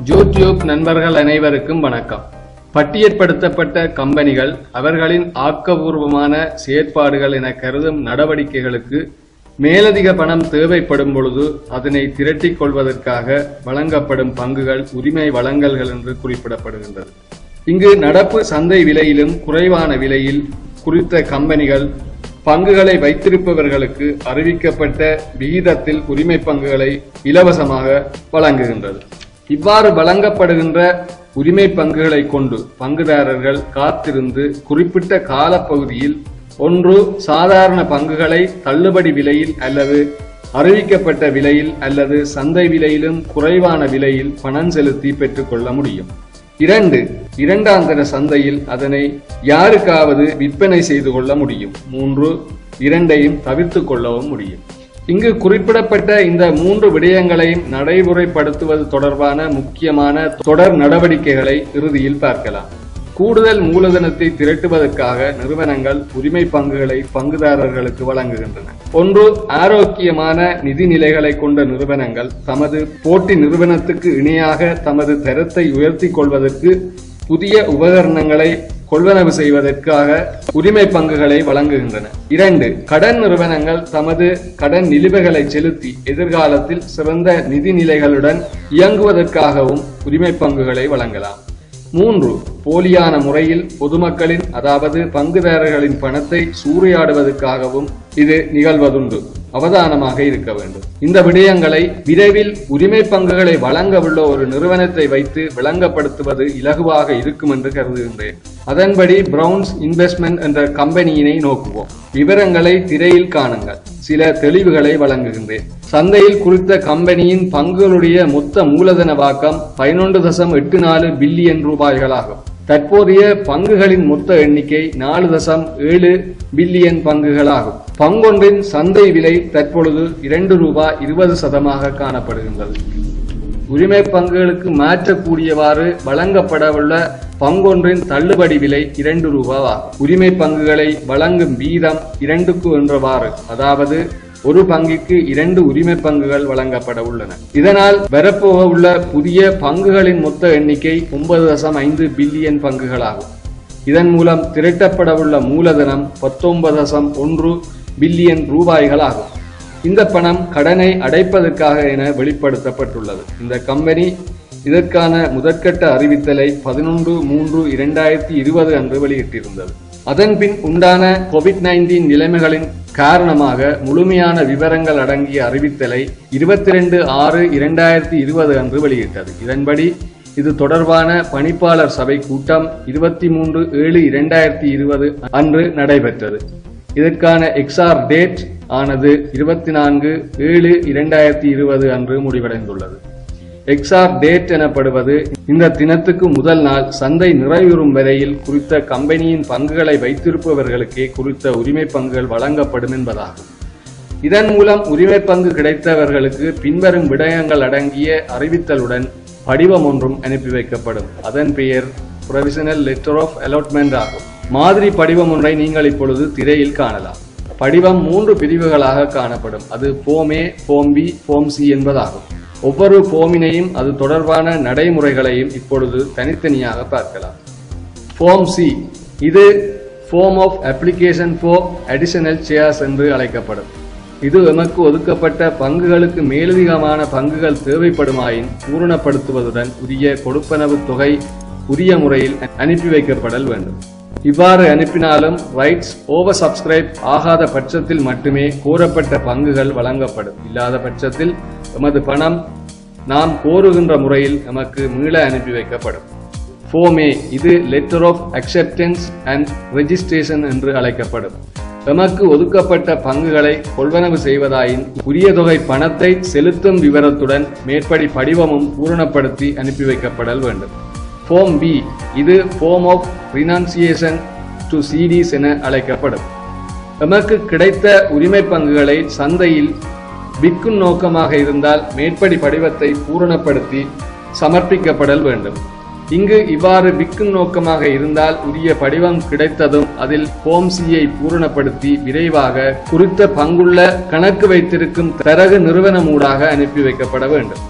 YouTube நண்பர்கள் அனைவருக்கும் வணக்கம் பட்டியற்படுத்தப்பட்ட கம்பெனிகள் அவர்களின் ஆக்கபூர்வமான செயற்பாடுகள் என கருதும் நடவடிக்கைகளுக்கு மேலதிக பணம் தேவைப்படும் பொழுது அதனை திரட்டிக் கொள்வதற்காக வழங்கப்படும் பங்குகள் உரிமை வழங்கல்கள் என்று குறிப்பிடப்படுகின்றது இங்கு நடப்பு சந்தை விலையிலும் குறைவான விலையில் குறித்த கம்பெனிகள் பங்குகளை வைத்திருப்பவர்களுக்கு அறிவிக்கப்பட்ட விகிதத்தில் உரிமை பங்குகளை இலவசமாக வழங்குகின்றது இவ்வாறு வழங்கப்படுகின்ற உரிமை பங்குகளை கொண்டு பங்குதாரர்கள் காத்திருந்து குறிப்பிட்ட காலப்பகுதியில் ஒன்று சாதாரண பங்குகளை தள்ளுபடி விலையில் அல்லது அறிவிக்கப்பட்ட விலையில் அல்லது சந்தை விலையிலும் குறைவான விலையில் பணம் செலுத்தி பெற்றுக்கொள்ள முடியும் இரண்டு இரண்டாந்தர சந்தையில் அதனை யாருக்காவது விற்பனை செய்து கொள்ள முடியும் மூன்று இரண்டையும் தவிர்த்து கொள்ளவும் முடியும் இங்கு குறிப்பிடப்பட்ட இந்த மூன்று விடயங்களையும் நடைமுறைப்படுத்துவது தொடர்பான முக்கியமான தொடர் நடவடிக்கைகளை இறுதியில் பார்க்கலாம் கூடுதல் மூலதனத்தை திரட்டுவதற்காக நிறுவனங்கள் உரிமை பங்குகளை பங்குதாரர்களுக்கு வழங்குகின்றன ஒன்று ஆரோக்கியமான நிதி நிலைகளை கொண்ட நிறுவனங்கள் தமது போட்டி நிறுவனத்துக்கு இணையாக தமது தரத்தை உயர்த்திக் கொள்வதற்கு புதிய உபகரணங்களை கொள்வனவு செய்வதற்காக உரிமை பங்குகளை வழங்குகின்றன இரண்டு கடன் நிறுவனங்கள் தமது கடன் நிலுவைகளை செலுத்தி எதிர்காலத்தில் சிறந்த நிதி நிலைகளுடன் இயங்குவதற்காகவும் உரிமை பங்குகளை வழங்கலாம் மூன்று போலியான முறையில் பொதுமக்களின் அதாவது பங்குதாரர்களின் பணத்தை சூறையாடுவதற்காகவும் இது நிகழ்வதுண்டு அவதானமாக இருக்க வேண்டும் இந்த விடயங்களை விரைவில் உரிமை பங்குகளை வழங்கவுள்ள ஒரு நிறுவனத்தை வைத்து விளங்கப்படுத்துவது இலகுவாக இருக்கும் என்று கருதுகின்றேன் அதன்படி பிரவுன்ஸ் இன்வெஸ்ட்மெண்ட் என்ற கம்பெனியினை நோக்குவோம் விவரங்களை திரையில் காணுங்கள் சில தெளிவுகளை வழங்குகின்றேன் சந்தையில் குறித்த கம்பெனியின் பங்குகளுடைய மொத்த மூலதன வாக்கம் பதினொன்று தசம் எட்டு நாலு பில்லியன் ரூபாய்களாகும் தற்போதைய பங்குகளின் மொத்த எண்ணிக்கை நாலு தசம் ஏழு பில்லியன் பங்குகளாகும் பங்கொன்றின் சந்தை விலை தற்பொழுது இரண்டு ரூபாய் இருபது சதமாக காணப்படுகின்றது உரிமை பங்குகளுக்கு மாற்றக்கூடியவாறு வழங்கப்படவுள்ள பங்கொன்றின் தள்ளுபடி விலை இரண்டு ரூபாவாகும் உரிமை பங்குகளை வழங்கும் வீதம் இரண்டுக்கு என்றவாறு அதாவது ஒரு பங்கிற்கு இரண்டு உரிமை பங்குகள் வழங்கப்பட உள்ளன இதனால் வரப்போக உள்ள புதிய பங்குகளின் மொத்த எண்ணிக்கை ஒன்பது தசம் ஐந்து பில்லியன் பங்குகளாகும் இதன் மூலம் திரட்டப்படவுள்ள மூலதனம் பத்தொன்பது தசம் ஒன்று பில்லியன் ரூபாய்களாகும் இந்த பணம் கடனை அடைப்பதற்காக என வெளிப்படுத்தப்பட்டுள்ளது இந்த கம்பெனி இதற்கான முதற்கட்ட அறிவித்தலை பதினொன்று மூன்று இரண்டாயிரத்தி இருபது அன்று வெளியிட்டிருந்தது அதன்பின் உண்டான கோவிட் நைன்டீன் நிலைமைகளின் காரணமாக முழுமையான விவரங்கள் அடங்கிய அறிவித்தலை இருபத்தி ரெண்டு ஆறு இரண்டாயிரத்தி இருபது அன்று வெளியிட்டது இதன்படி இது தொடர்பான பணிப்பாளர் சபை கூட்டம் இருபத்தி மூன்று ஏழு இரண்டாயிரத்தி இருபது அன்று நடைபெற்றது இதற்கான எக்ஸ்ஆர் டேட் ஆனது இருபத்தி நான்கு ஏழு இரண்டாயிரத்தி இருபது அன்று முடிவடைந்துள்ளது எக்ஸ்ஆர் டேட் எனப்படுவது இந்த தினத்துக்கு முதல் நாள் சந்தை நிறைவுறும் வரையில் குறித்த கம்பெனியின் பங்குகளை வைத்திருப்பவர்களுக்கே குறித்த உரிமை பங்குகள் வழங்கப்படும் என்பதாகும் இதன் மூலம் உரிமை பங்கு கிடைத்தவர்களுக்கு பின்வரும் விடயங்கள் அடங்கிய அறிவித்தலுடன் படிவம் ஒன்றும் அனுப்பி வைக்கப்படும் அதன் பெயர் ப்ரொவிஷனல் லெட்டர் ஆஃப் அலாட்மெண்ட் ஆகும் மாதிரி படிவம் ஒன்றை நீங்கள் இப்பொழுது திரையில் காணலாம் படிவம் மூன்று பிரிவுகளாக காணப்படும் அது form A form B form C என்பதாகும் ஒவ்வொரு ஃபோமினையும் அது தொடர்பான நடைமுறைகளையும் இப்பொழுது தனித்தனியாக பார்க்கலாம் ஃபோம் சி இது form of application for additional shares என்று அழைக்கப்படும் இது எமக்கு ஒதுக்கப்பட்ட பங்குகளுக்கு மேலதிகமான பங்குகள் தேவைப்படுமாயின் பூரணப்படுத்துவதுடன் உரிய கொடுப்பனவு தொகை உரிய முறையில் அனுப்பி வைக்கப்படல் வேண்டும் இவ்வாறு அனுப்பினாலும் ரைட்ஸ் ஓவர் சப்ஸ்கிரைப் ஆகாத பட்சத்தில் மட்டுமே கோரப்பட்ட பங்குகள் வழங்கப்படும் இல்லாத பட்சத்தில் எமது பணம் நாம் கோருகின்ற முறையில் நமக்கு மீள அனுப்பி வைக்கப்படும் ஃபோமே இது letter of acceptance and registration என்று அழைக்கப்படும் எமக்கு ஒதுக்கப்பட்ட பங்குகளை கொள்வனவு செய்வதாயின் உரிய தொகை பணத்தை செலுத்தும் விவரத்துடன் மேற்படி படிவமும் பூரணப்படுத்தி அனுப்பி வைக்கப்படல் வேண்டும் ஃபோம் பி இது form of renunciation to CDS என அழைக்கப்படும் எமக்கு கிடைத்த உரிமை பங்குகளை சந்தையில் விற்கும் நோக்கமாக இருந்தால் மேற்படி படிவத்தை பூரணப்படுத்தி சமர்ப்பிக்கப்படல் வேண்டும் இங்கு இவ்வாறு விற்கும் நோக்கமாக இருந்தால் உரிய படிவம் கிடைத்ததும் அதில் ஃபோம் சியை பூரணப்படுத்தி விரைவாக குறித்த பங்குள்ள கணக்கு வைத்திருக்கும் தரகு நிறுவனமூடாக அனுப்பி வைக்கப்பட வேண்டும்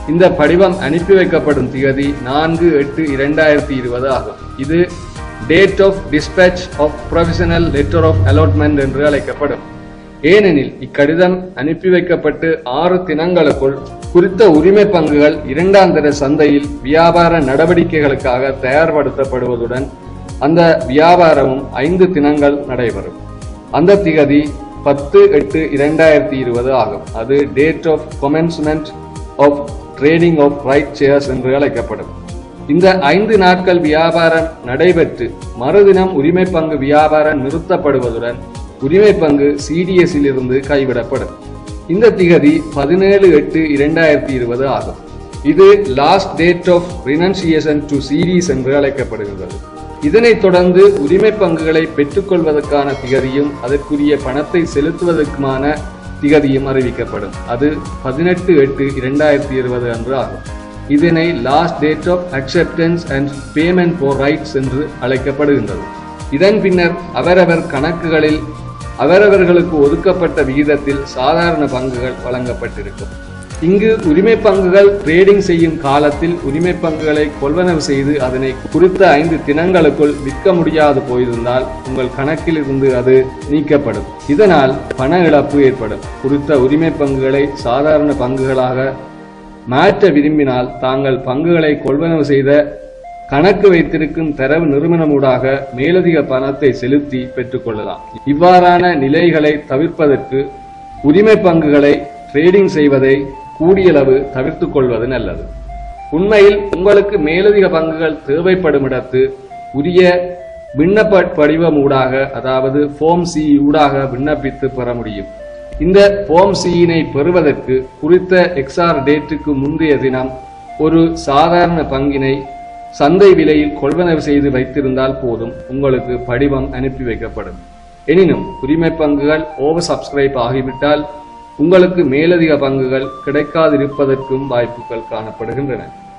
இந்த படிவம் அனுப்பி வைக்கப்படும் திகதி நான்கு எட்டு இரண்டாயிரத்தி இருபது ஆகும் இது date of dispatch of professional letter of allotment என்று அழைக்கப்படும் ஏனெனில் இக்கடிதம் அனுப்பி வைக்கப்பட்டு ஆறு தினங்களுக்குள் குறித்த உரிமை பங்குகள் இரண்டாம் தர சந்தையில் வியாபார நடவடிக்கைகளுக்காக தயார்படுத்தப்படுவதுடன் அந்த வியாபாரமும் ஐந்து தினங்கள் நடைபெறும் அந்த திகதி பத்து எட்டு இரண்டாயிரத்தி இருபது ஆகும் அது date of commencement of trading of right shares என்று அழைக்கப்படும் இந்த ஐந்து நாட்கள் வியாபாரம் நடைபெற்று மறுதினம் உரிமை பங்கு வியாபாரம் நிறுத்தப்படுவதுடன் உரிமை பங்கு சிடிஎஸ்ஸில் இருந்து கைவிடப்படும் இந்த திகதி பதினேழு எட்டு இரண்டாயிரத்தி இருபது ஆகும் இது last date of renunciation to series என்று அழைக்கப்படுகிறது இதனைத் தொடர்ந்து உரிமை பங்குகளை பெற்றுக்கொள்வதற்கான திகதியும் அதற்குரிய பணத்தை செலுத்துவதற்குமான திகதியும் அறிவிக்கப்படும் அது பதினெட்டு எட்டு இரண்டாயிரத்தி இருபது அன்று ஆகும் இதனை last date of acceptance and payment for rights என்று அழைக்கப்படுகின்றது இதன் பின்னர் அவரவர் கணக்குகளில் அவரவர்களுக்கு ஒதுக்கப்பட்ட விகிதத்தில் சாதாரண பங்குகள் வழங்கப்பட்டிருக்கும் இங்கு உரிமை பங்குகள் ட்ரேடிங் செய்யும் காலத்தில் உரிமை பங்குகளை கொள்வனவு செய்து அதனை குறித்த ஐந்து தினங்களுக்குள் விற்க முடியாது போயிருந்தால் உங்கள் கணக்கில் இருந்து அது நீக்கப்படும் இதனால் பண இழப்பு ஏற்படும் குறித்த உரிமை பங்குகளை சாதாரண பங்குகளாக மாற்ற விரும்பினால் தாங்கள் பங்குகளை கொள்வனவு செய்த கணக்கு வைத்திருக்கும் தரவு நிறுவனமூடாக மேலதிக பணத்தை செலுத்தி பெற்றுக்கொள்ளலாம் இவ்வாறான நிலைகளை தவிர்ப்பதற்கு உரிமை பங்குகளை ட்ரேடிங் செய்வதை கூடியளவு தவிர்த்து கொள்வது நல்லது உண்மையில் உங்களுக்கு மேலதிக பங்குகள் தேவைப்படும் இடத்து உரிய விண்ணப்ப படிவம் ஊடாக அதாவது ஃபார்ம் சி ஊடாக விண்ணப்பித்து பெற முடியும் இந்த ஃபார்ம் சியினை பெறுவதற்கு குறித்த எக்ஸ்ஆர் டேட்டுக்கு முந்தைய தினம் ஒரு சாதாரண பங்கினை சந்தை விலையில் கொள்வனவு செய்து வைத்திருந்தால் போதும் உங்களுக்கு படிவம் அனுப்பி வைக்கப்படும் எனினும் உரிமை பங்குகள் ஓவர் சப்ஸ்கிரைப் ஆகிவிட்டால் உங்களுக்கு மேலதிக பங்குகள் கிடைக்காதிருப்பதற்கும் வாய்ப்புகள் காணப்படுகின்றன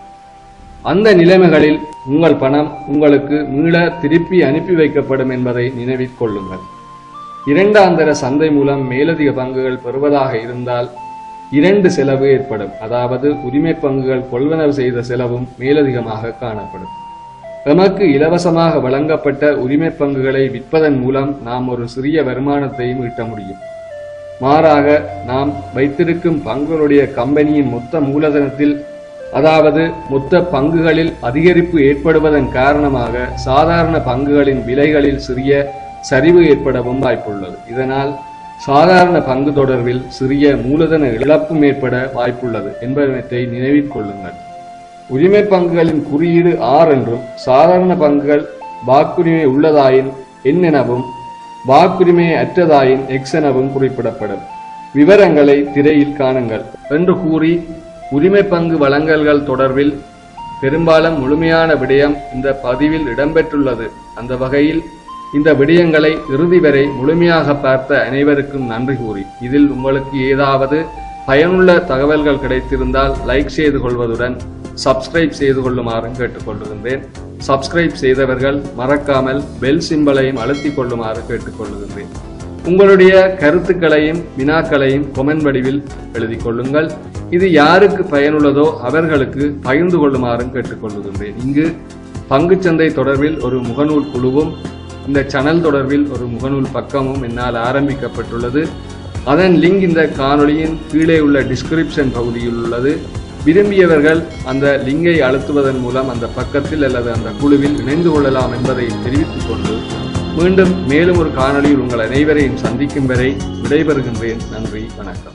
அந்த நிலைமைகளில் உங்கள் பணம் உங்களுக்கு மீள திருப்பி அனுப்பி வைக்கப்படும் என்பதை நினைவில் கொள்ளுங்கள் இரண்டாந்தர சந்தை மூலம் மேலதிக பங்குகள் பெறுவதாக இருந்தால் இரண்டு செலவு ஏற்படும் அதாவது உரிமை பங்குகள் கொள்வனவு செய்த செலவும் மேலதிகமாக காணப்படும் எமக்கு இலவசமாக வழங்கப்பட்ட உரிமை பங்குகளை விற்பதன் மூலம் நாம் ஒரு சிறிய வருமானத்தையும் ஈட்ட முடியும் மாறாக நாம் வைத்திருக்கும் பங்குகளுடைய கம்பெனியின் மொத்த மூலதனத்தில் அதாவது மொத்த பங்குகளில் அதிகரிப்பு ஏற்படுவதன் காரணமாக சாதாரண பங்குகளின் விலைகளில் சிறிய சரிவு ஏற்படவும் வாய்ப்புள்ளது இதனால் சாதாரண பங்கு தொடர்பில் சிறிய மூலதன இழப்பும் ஏற்பட வாய்ப்புள்ளது என்பவற்றை நினைவில் கொள்ளுங்கள் உரிமை பங்குகளின் குறியீடு ஆர் என்றும் சாதாரண பங்குகள் வாக்குரிமை உள்ளதாயின் என் எனவும் வாக்குரிமை அற்றதாயின் எக்ஸ் எனவும் குறிப்பிடப்படும் விவரங்களை திரையில் காணுங்கள் என்று கூறி உரிமை பங்கு வழங்கல்கள் தொடர்பில் பெரும்பாலும் முழுமையான விடயம் இந்த பதிவில் இடம்பெற்றுள்ளது அந்த வகையில் இந்த விடயங்களை இறுதி வரை முழுமையாக பார்த்த அனைவருக்கும் நன்றி கூறி இதில் உங்களுக்கு ஏதாவது பயனுள்ள தகவல்கள் கிடைத்திருந்தால் லைக் செய்து கொள்வதுடன் சப்ஸ்கிரைப் செய்து கொள்ளுமாறும் கேட்டுக்கொள்ளுகின்றேன் சப்ஸ்கிரைப் செய்தவர்கள் மறக்காமல் பெல் சிம்பலையும் அழுத்திக் கொள்ளுமாறு கேட்டுக்கொள்ளுகின்றேன் உங்களுடைய கருத்துக்களையும் வினாக்களையும் கொமெண்ட் வடிவில் எழுதிக் கொள்ளுங்கள் இது யாருக்கு பயனுள்ளதோ அவர்களுக்கு பகிர்ந்து கொள்ளுமாறும் கேட்டுக்கொள்ளுகின்றேன் இங்கு பங்குச்சந்தை தொடர்பில் ஒரு முகநூல் குழுவும் இந்த சேனல் தொடர்பில் ஒரு முகநூல் பக்கமும் என்னால் ஆரம்பிக்கப்பட்டுள்ளது அதன் லிங்க் இந்த காணொளியின் கீழே உள்ள டிஸ்கிரிப்ஷன் பகுதியில் உள்ளது விரும்பியவர்கள் அந்த லிங்கை அழுத்துவதன் மூலம் அந்த பக்கத்தில் அல்லது அந்த குழுவில் இணைந்து கொள்ளலாம் என்பதை தெரிவித்துக் கொண்டு மீண்டும் மேலும் ஒரு காணொளியில் உங்கள் அனைவரையும் சந்திக்கும் வரை விடைபெறுகின்றேன் நன்றி வணக்கம்